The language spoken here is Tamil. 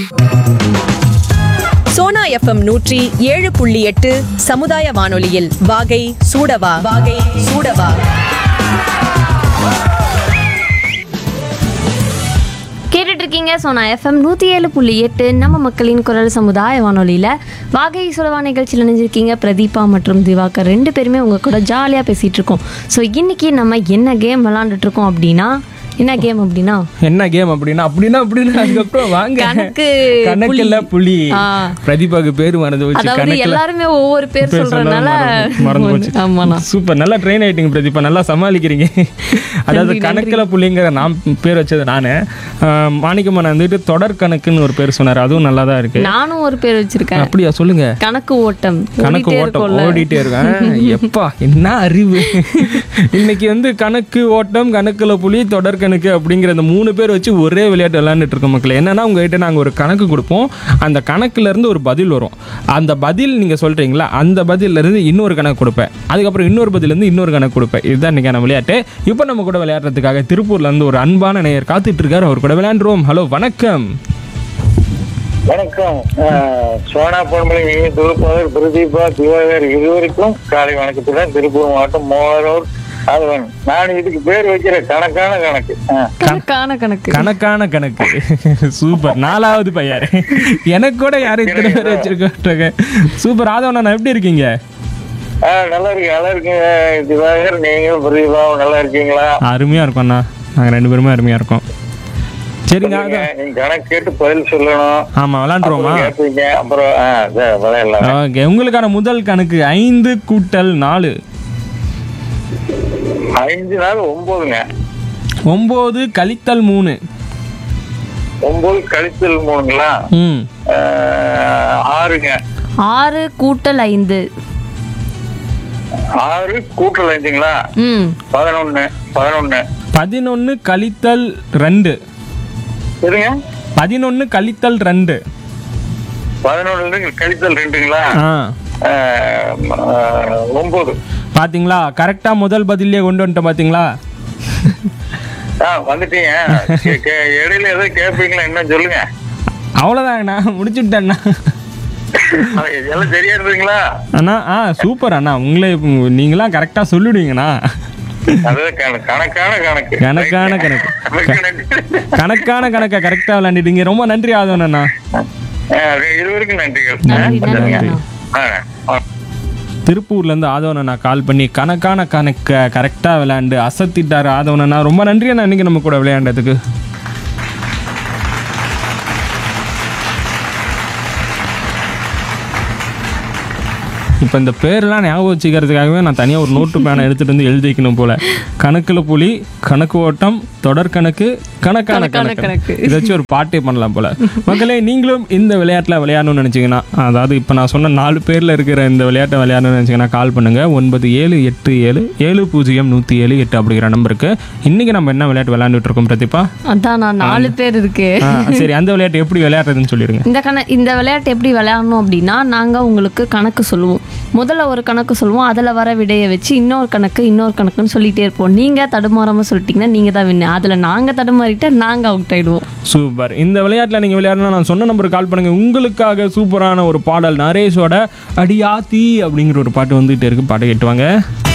சோனா எஃப்எம் நூற்றி ஏழு புள்ளி எட்டு சமுதாய வானொலியில் வாகை சூடவா வாகை சூடவா கேட்டுட்டு இருக்கீங்க சோனா எஃப்எம் நூற்றி ஏழு புள்ளி எட்டு நம்ம மக்களின் குரல் சமுதாய வானொலியில் வாகை சுலவா நிகழ்ச்சியில் நினைஞ்சிருக்கீங்க பிரதீபா மற்றும் திவாகர் ரெண்டு பேருமே உங்கள் கூட ஜாலியாக பேசிகிட்டு இருக்கோம் ஸோ இன்னைக்கு நம்ம என்ன கேம் விளாண்டுட்டு இருக்கோம் அப்படின்னா என்ன கேம் அப்படின்னா என்ன கேம் அப்படின்னா அப்படின்னா அப்படின்னா அதுக்கப்புறம் வாங்க கணக்கு கணக்குல புலி ஆ. பிரதீபாக்கு பேர் மறந்து போச்சு அதாவது கணக்குல எல்லாருமே ஒவ்வொரு பேர் பேர் சொன்னா சொல்றதுனால மறந்து- மறந்து போச்சு ஆமாண்ணா சூப்பர் நல்லா ட்ரெயின் ஆயிட்டீங்க பிரதீபா நல்லா சமாளிக்கிறீங்க அதாவது கணக்குல புள்ளிங்கிற நான் பேர் வச்சது நானு ஆஹ் மாணிக்கம்மன் வந்துட்டு தொடர் கணக்குன்னு ஒரு பேர் சொன்னார் அதுவும் நல்லா தான் இருக்கு நானும் ஒரு பேர் வச்சிருக்கேன் அப்படியா சொல்லுங்க கணக்கு ஓட்டம் கணக்கு ஓடிட்டே ஓட்டம் இருக்கும்ல. ஓடிட்டே இருக்கேன் எப்பா என்ன அறிவு இன்னைக்கு வந்து கணக்கு ஓட்டம் கணக்குல புலி தொடர் கணக்கு அப்படிங்கிற அந்த மூணு பேர் வச்சு ஒரே விளையாட்டு விளையாண்டுட்டு இருக்கோம் மக்களே என்னன்னா உங்ககிட்ட நாங்க ஒரு கணக்கு கொடுப்போம் அந்த கணக்குல இருந்து ஒரு பதில் வரும் அந்த பதில் நீங்க சொல்றீங்களா அந்த பதில்ல இருந்து இன்னொரு கணக்கு கொடுப்பேன் அதுக்கப்புறம் இன்னொரு பதில்ல இருந்து இன்னொரு கணக்கு கொடுப்பேன் இதுதான் இன்னைக்கான விளையாட்டு இப்போ நம்ம கூட விளையாடுறதுக்காக திருப்பூர்ல இருந்து ஒரு அன்பான நேயர் காத்துட்டு இருக்காரு அவர் கூட விளையாண்டுருவோம் ஹலோ வணக்கம் வணக்கம் அஹ், சோனா பொன்மலை மிக தொகுப்பாளர் பிரதீபா திவாகர் இருவருக்கும் காலை வணக்கத்துடன் திருப்பூர் மாவட்டம் மோகனூர் ஆதவன் நான் இதுக்கு பேர் வைக்கிற கணக்கான கணக்கு அஹ், கணக்கான கணக்கு கணக்கான கணக்கு சூப்பர் நாலாவது பையன் எனக்கு கூட யாரும் இத்தனை பேர் வச்சிருக்காங்க சூப்பர் ஆதவனா எப்படி இருக்கீங்க அஹ், நல்லா இருக்கு நல்லா இருக்குங்க திவாகர் நீங்க பிரதீபா நல்லா இருக்கீங்களா அருமையா இருக்கோம் அண்ணா நாங்க ரெண்டு பேருமே அருமையா இருக்கோம் சரிங்க நீங்க ஆதவன். நீங்க கணக்கு கேட்டு பதில் சொல்லணும் ஆமா விளாண்டுருவோமா அப்புறம் கேட்பீங்க அப்புறம் அஹ், சரி, விளையாடலாம் ஓகே உங்களுக்கான முதல் கணக்கு ஐந்து கூட்டல் நாலு ஐந்து நாள் ஒன்பதுங்க ஒன்பது கழித்தல் மூணு ஒன்பது கழித்தல் மூணுங்களா ம் அஹ், ஆறுங்க ஆறு கூட்டல் ஐந்து ஆறு கூட்டல் அஞ்சுங்களா ம் பதினொன்னு பதினொன்னு பதினொன்று கழித்தல் ரெண்டு சரிங்க பதினொன்று கழித்தல் ரெண்டு பதினொன்னு கழித்தல் ரெண்டுங்களா ஆ ஆஹ் ஆஹ் ஒன்பது பாத்தீங்களா கரெக்டா முதல் பதிலே கொண்டு வந்துட்டேன் பாத்தீங்களா ஆ வந்துட்டீங்க கே- கே- இடையில ஏதோ கேட்பீங்களா என்ன சொல்லுங்க அவ்வளோதாங்கண்ணா முடிச்சுட்டேண்ணா அது எல்லாம் சரியா இருந்தீங்களா அண்ணா ஆ சூப்பர் அண்ணா உங்களே நீங்களாம் கரெக்டாக சொல்லிடுவீங்கண்ணா அது கண- கணக்கான கணக்கு கணக்கான கணக்கு. மிக்க நன்றி. கணக்கான கணக்கை கரெக்டாக விளையாண்டுட்டீங்க ரொம்ப நன்றி ஆதவன் அண்ணா ஆஹ் இருவருக்கும் நன்றிகள் நன்றி நன்றி நன்றி. அண்ணா ஆ, ஆ. திருப்பூர்லேருந்து ஆதவன் அண்ணா கால் பண்ணி கணக்கான கணக்கை கரெக்டாக விளையாண்டு அசத்திட்டார் ஆதவன் அண்ணா ரொம்ப நன்றி அண்ணா இன்னைக்கு நம்ம கூட விளையாண்டதுக்கு இப்போ இந்த பேர்லாம் ஞாபகம் வச்சுக்கிறதுக்காகவே நான் தனியாக ஒரு நோட்டு பேனை எடுத்துகிட்டு வந்து எழுதி வைக்கணும் போல கணக்கில் புலி கணக்கு ஓட்டம் தொடர் கணக்கு கணக்கான கணக்கான கணக்கு கணக்கு. இதை வச்சு ஒரு பாட்டே பண்ணலாம் போல மக்களே நீங்களும் இந்த விளையாட்டில் விளையாடணும்னு நினச்சிங்கன்னா அதாவது இப்போ நான் சொன்ன நாலு பேரில் இருக்கிற இந்த விளையாட்டை விளையாடணும்னு நினச்சிங்கன்னா கால் பண்ணுங்கள் ஒன்பது ஏழு எட்டு ஏழு ஏழு பூஜ்ஜியம் நூற்றி ஏழு எட்டு அப்படிங்கிற நம்பருக்கு இன்றைக்கி நம்ம என்ன விளையாட்டு விளையாண்டுட்டு இருக்கோம் பிரதீபா அதான் நான் நாலு பேர் இருக்கு ஆ, சரி அந்த விளையாட்டு எப்படி விளையாடுறதுன்னு சொல்லிடுங்க இந்த கண இந்த விளையாட்டு எப்படி விளையாடணும் அப்படின்னா நாங்கள் உங்களுக்கு கணக்கு சொல்லுவோம் முதல்ல ஒரு கணக்கு சொல்லுவோம் அதில் வர விடையை வச்சு இன்னொரு கணக்கு இன்னொரு கணக்குன்னு சொல்லிட்டே இருப்போம் நீங்கள் தடுமாறாமல் சொல்லிட்டீங்கன்னா நீங்கள் தான் வின்னு அதில் நாங்கள் தடுமாறிட்டா நாங்கள் அவுட் ஆயிடுவோம் சூப்பர் இந்த விளையாட்டில் நீங்கள் விளையாடணும் நான் சொன்ன நம்பருக்கு கால் பண்ணுங்கள் உங்களுக்காக சூப்பரான ஒரு பாடல் நரேஷோட அடியாத்தி அப்படிங்கிற ஒரு பாட்டு வந்துகிட்டே இருக்கு பாட்டு கேட்டுவாங்க